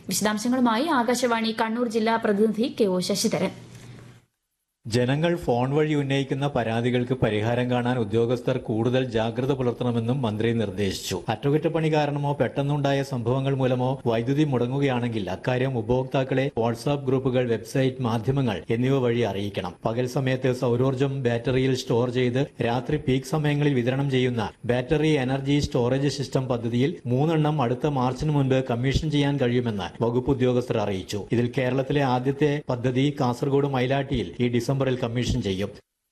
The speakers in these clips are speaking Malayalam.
വിശദാംശങ്ങളുമായി ആകാശവാണി കണ്ണൂർ ജില്ലാ പ്രതിനിധി കെ ഒ ശശിധരൻ ജനങ്ങൾ ഫോൺ വഴി ഉന്നയിക്കുന്ന പരാതികൾക്ക് പരിഹാരം കാണാൻ ഉദ്യോഗസ്ഥർ കൂടുതൽ ജാഗ്രത പുലർത്തണമെന്നും മന്ത്രി നിർദ്ദേശിച്ചു അറ്റകുറ്റപ്പണി കാരണമോ പെട്ടെന്നുണ്ടായ സംഭവങ്ങൾ മൂലമോ വൈദ്യുതി മുടങ്ങുകയാണെങ്കിൽ അക്കാര്യം ഉപഭോക്താക്കളെ വാട്സാപ്പ് ഗ്രൂപ്പുകൾ വെബ്സൈറ്റ് മാധ്യമങ്ങൾ എന്നിവ വഴി അറിയിക്കണം പകൽ സമയത്ത് സൌരോർജ്ജം ബാറ്ററിയിൽ സ്റ്റോർ ചെയ്ത് രാത്രി പീക്ക് സമയങ്ങളിൽ വിതരണം ചെയ്യുന്ന ബാറ്ററി എനർജി സ്റ്റോറേജ് സിസ്റ്റം പദ്ധതിയിൽ മൂന്നെണ്ണം അടുത്ത മാർച്ചിന് മുൻപ് കമ്മീഷൻ ചെയ്യാൻ കഴിയുമെന്ന് വകുപ്പ് ഉദ്യോഗസ്ഥർ അറിയിച്ചു ഇതിൽ കേരളത്തിലെ ആദ്യത്തെ പദ്ധതി കാസർഗോഡ് മൈലാട്ടിയിൽ ഈ ഡിസംബറിൽ കമ്മീഷൻ ചെയ്യും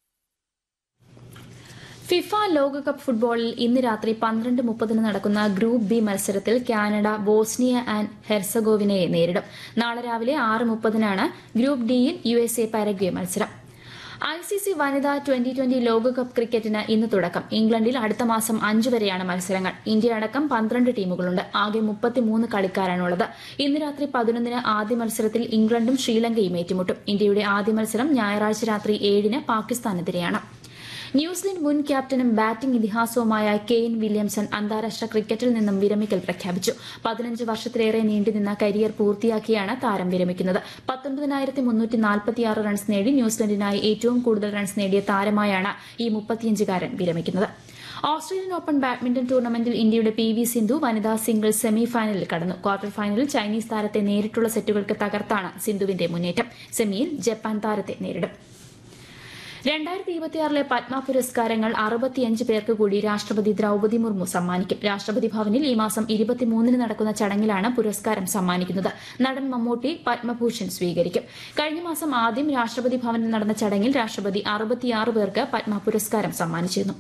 ഫിഫ ലോകകപ്പ് ഫുട്ബോളിൽ ഇന്ന് രാത്രി പന്ത്രണ്ട് മുപ്പതിന് നടക്കുന്ന ഗ്രൂപ്പ് ബി മത്സരത്തിൽ കാനഡ ബോസ്നിയ ആൻഡ് ഹെർസഗോവിനയെ നേരിടും നാളെ രാവിലെ ആറ് മുപ്പതിനാണ് ഗ്രൂപ്പ് ഡിയിൽ യു എസ് എ പാരഗ്വേ മത്സരം ഐ സി സി വനിതാ ട്വന്റി ട്വന്റി ലോകകപ്പ് ക്രിക്കറ്റിന് ഇന്ന് തുടക്കം ഇംഗ്ലണ്ടിൽ അടുത്ത മാസം അഞ്ച് വരെയാണ് മത്സരങ്ങൾ ഇന്ത്യ അടക്കം പന്ത്രണ്ട് ടീമുകളുണ്ട് ആകെ മുപ്പത്തിമൂന്ന് കളിക്കാരാണുള്ളത് ഇന്ന് രാത്രി പതിനൊന്നിന് ആദ്യ മത്സരത്തിൽ ഇംഗ്ലണ്ടും ശ്രീലങ്കയും ഏറ്റുമുട്ടും ഇന്ത്യയുടെ ആദ്യ മത്സരം ഞായറാഴ്ച രാത്രി ഏഴിന് പാകിസ്ഥാനെതിരെയാണ് ന്യൂസിലൻഡ് മുൻ ക്യാപ്റ്റനും ബാറ്റിംഗ് ഇതിഹാസവുമായ കെയ്ൻ വില്യംസൺ അന്താരാഷ്ട്ര ക്രിക്കറ്റിൽ നിന്നും വിരമിക്കൽ പ്രഖ്യാപിച്ചു പതിനഞ്ച് വർഷത്തിലേറെ നീണ്ടുനിന്ന കരിയർ പൂർത്തിയാക്കിയാണ് താരം വിരമിക്കുന്നത് പത്തൊൻപതിനായിരത്തി മുന്നൂറ്റി നാൽപ്പത്തിയാറ് റൺസ് നേടി ന്യൂസിലൻഡിനായി ഏറ്റവും കൂടുതൽ റൺസ് നേടിയ താരമായാണ് ഈ മുപ്പത്തിയഞ്ചുകാരൻ വിരമിക്കുന്നത് ഓസ്ട്രേലിയൻ ഓപ്പൺ ബാഡ്മിന്റൺ ടൂർണമെന്റിൽ ഇന്ത്യയുടെ പി വി സിന്ധു വനിതാ സിംഗിൾസ് സെമി ഫൈനലിൽ കടന്നു ക്വാർട്ടർ ഫൈനലിൽ ചൈനീസ് താരത്തെ നേരിട്ടുള്ള സെറ്റുകൾക്ക് തകർത്താണ് സിന്ധുവിന്റെ മുന്നേറ്റം സെമിയിൽ ജപ്പാൻ താരത്തെ നേരിടും രണ്ടായിരത്തി ഇരുപത്തിയാറിലെ പത്മ പുരസ്കാരങ്ങൾ അറുപത്തിയഞ്ച് പേർക്ക് കൂടി രാഷ്ട്രപതി ദ്രൌപതി മുർമു സമ്മാനിക്കും രാഷ്ട്രപതി ഭവനിൽ ഈ മാസം ഇരുപത്തിമൂന്നിന് നടക്കുന്ന ചടങ്ങിലാണ് പുരസ്കാരം സമ്മാനിക്കുന്നത് നടൻ മമ്മൂട്ടി പത്മഭൂഷൺ സ്വീകരിക്കും കഴിഞ്ഞ മാസം ആദ്യം രാഷ്ട്രപതി ഭവനിൽ നടന്ന ചടങ്ങിൽ രാഷ്ട്രപതി അറുപത്തിയാറ് പേർക്ക് പത്മ പുരസ്കാരം സമ്മാനിച്ചിരുന്നു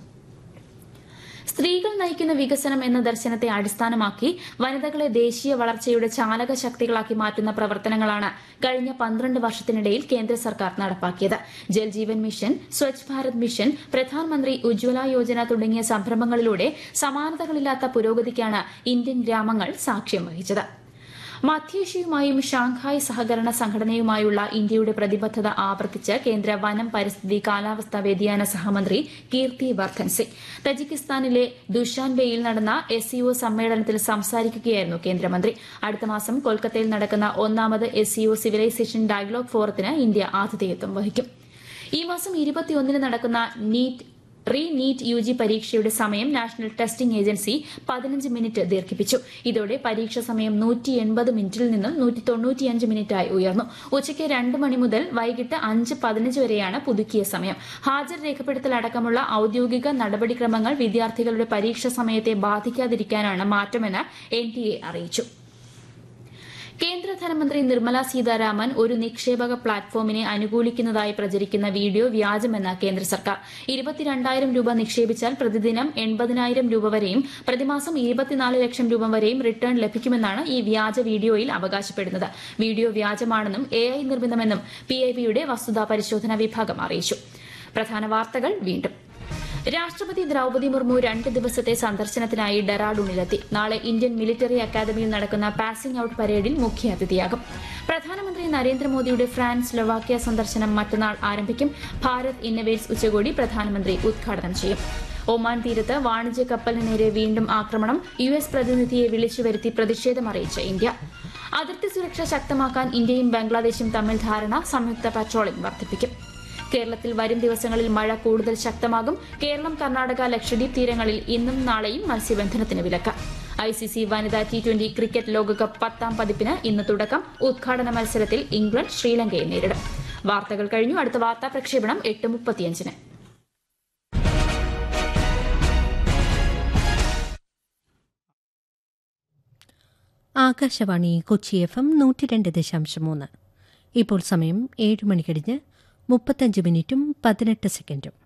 സ്ത്രീകൾ നയിക്കുന്ന വികസനം എന്ന ദർശനത്തെ അടിസ്ഥാനമാക്കി വനിതകളെ ദേശീയ വളർച്ചയുടെ ചാലക ശക്തികളാക്കി മാറ്റുന്ന പ്രവർത്തനങ്ങളാണ് കഴിഞ്ഞ പന്ത്രണ്ട് വർഷത്തിനിടയിൽ കേന്ദ്ര സർക്കാർ നടപ്പാക്കിയത് ജൽജീവൻ മിഷൻ സ്വച്ഛ് ഭാരത് മിഷൻ പ്രധാനമന്ത്രി ഉജ്ജ്വല യോജന തുടങ്ങിയ സംരംഭങ്ങളിലൂടെ സമാനതകളില്ലാത്ത പുരോഗതിക്കാണ് ഇന്ത്യൻ ഗ്രാമങ്ങൾ സാക്ഷ്യം വഹിച്ചത് മധ്യേഷ്യയുമായും ഷാങ്ഹായ് സഹകരണ സംഘടനയുമായുള്ള ഇന്ത്യയുടെ പ്രതിബദ്ധത ആവർത്തിച്ച് കേന്ദ്ര വനം പരിസ്ഥിതി കാലാവസ്ഥാ വ്യതിയാന സഹമന്ത്രി കീർത്തി വർദ്ധൻ സിംഗ് തജിക്കിസ്ഥാനിലെ ദുഷാൻബെയിൽ നടന്ന എസ് സിഒ സമ്മേളനത്തിൽ സംസാരിക്കുകയായിരുന്നു കേന്ദ്രമന്ത്രി അടുത്ത മാസം കൊൽക്കത്തയിൽ നടക്കുന്ന ഒന്നാമത് എസ് സിഒ സിവിലൈസേഷൻ ഡയലോഗ് ഫോറത്തിന് ഇന്ത്യ ആതിഥേയത്വം വഹിക്കും ഈ മാസം ഇരുപത്തിയൊന്നിന് നടക്കുന്ന NEET re NEET U G പരീക്ഷയുടെ സമയം നാഷണൽ ടെസ്റ്റിംഗ് ഏജൻസി പതിനഞ്ച് മിനിറ്റ് ദീർഘിപ്പിച്ചു ഇതോടെ പരീക്ഷ സമയം നൂറ്റി എൺപത് മിനിറ്റിൽ നിന്നും നൂറ്റി തൊണ്ണൂറ്റിയഞ്ച് മിനിറ്റായി ഉയർന്നു ഉച്ചയ്ക്ക് രണ്ട് മണി മുതൽ വൈകിട്ട് അഞ്ച് പതിനഞ്ച് വരെയാണ് പുതുക്കിയ സമയം ഹാജർ രേഖപ്പെടുത്തൽ അടക്കമുള്ള ഔദ്യോഗിക നടപടിക്രമങ്ങൾ വിദ്യാർത്ഥികളുടെ പരീക്ഷ സമയത്തെ ബാധിക്കാതിരിക്കാനാണ് മാറ്റമെന്ന് എൻ ടി എ അറിയിച്ചു കേന്ദ്ര ധനമന്ത്രി നിർമ്മല സീതാരാമൻ ഒരു നിക്ഷേപക പ്ലാറ്റ്ഫോമിനെ അനുകൂലിക്കുന്നതായി പ്രചരിക്കുന്ന വീഡിയോ വ്യാജമെന്ന് കേന്ദ്ര സർക്കാർ ഇരുപത്തിരണ്ടായിരം രൂപ നിക്ഷേപിച്ചാൽ പ്രതിദിനം എൺപതിനായിരം രൂപ വരെയും പ്രതിമാസം ഇരുപത്തിനാല് ലക്ഷം രൂപ വരെയും റിട്ടേൺ ലഭിക്കുമെന്നാണ് ഈ വ്യാജ വീഡിയോയിൽ അവകാശപ്പെടുന്നത് വീഡിയോ വ്യാജമാണെന്നും എ ഐ നിർമ്മിതമെന്നും പി ഐ ബിയുടെ വസ്തുതാ പരിശോധനാ വിഭാഗം അറിയിച്ചു പ്രധാന വാർത്തകൾ വീണ്ടും രാഷ്ട്രപതി ദ്രൌപതി മുർമു രണ്ട് ദിവസത്തെ സന്ദർശനത്തിനായി ഡെറാഡൂണിലെത്തി നാളെ ഇന്ത്യൻ മിലിറ്ററി അക്കാദമിയിൽ നടക്കുന്ന പാസിംഗ് ഔട്ട് പരേഡിൽ മുഖ്യാതിഥിയാകും പ്രധാനമന്ത്രി നരേന്ദ്രമോദിയുടെ ഫ്രാൻസ് സ്ലൊവാക്യ സന്ദർശനം മറ്റന്നാൾ ആരംഭിക്കും ഭാരത് ഇന്നവേറ്റ്സ് ഉച്ചകോടി പ്രധാനമന്ത്രി ഉദ്ഘാടനം ചെയ്യും ഒമാൻ തീരത്ത് വാണിജ്യ കപ്പലിന് നേരെ വീണ്ടും ആക്രമണം യു എസ് പ്രതിനിധിയെ വിളിച്ചു വരുത്തി പ്രതിഷേധമറിയിച്ച ഇന്ത്യ അതിർത്തി സുരക്ഷ ശക്തമാക്കാൻ ഇന്ത്യയും ബംഗ്ലാദേശും തമ്മിൽ ധാരണ സംയുക്ത പട്രോളിംഗ് വർദ്ധിപ്പിക്കും കേരളത്തിൽ വരും ദിവസങ്ങളിൽ മഴ കൂടുതൽ ശക്തമാകും കേരളം കർണാടക ലക്ഷദ്വീപ് തീരങ്ങളിൽ ഇന്നും നാളെയും മത്സ്യബന്ധനത്തിന് വിലക്ക് ഐ സി സി വനിതാ ടി ട്വന്റി ക്രിക്കറ്റ് ലോകകപ്പ് പത്താം പതിപ്പിന് ഇന്ന് തുടക്കം ഉദ്ഘാടന മത്സരത്തിൽ ഇംഗ്ലണ്ട് ശ്രീലങ്കയെ നേരിടും വാർത്തകൾ കഴിഞ്ഞു അടുത്ത വാർത്താ പ്രക്ഷേപണം എട്ട് മുപ്പത്തിയഞ്ചിന് ആകാശവാണി കൊച്ചി എഫ് എം നൂറ്റി രണ്ട് ദശാംശം മൂന്ന് ഇപ്പോൾ സമയം ഏഴ് മണി കഴിഞ്ഞ് മുപ്പത്തഞ്ച് മിനിറ്റും പതിനെട്ട് സെക്കൻഡും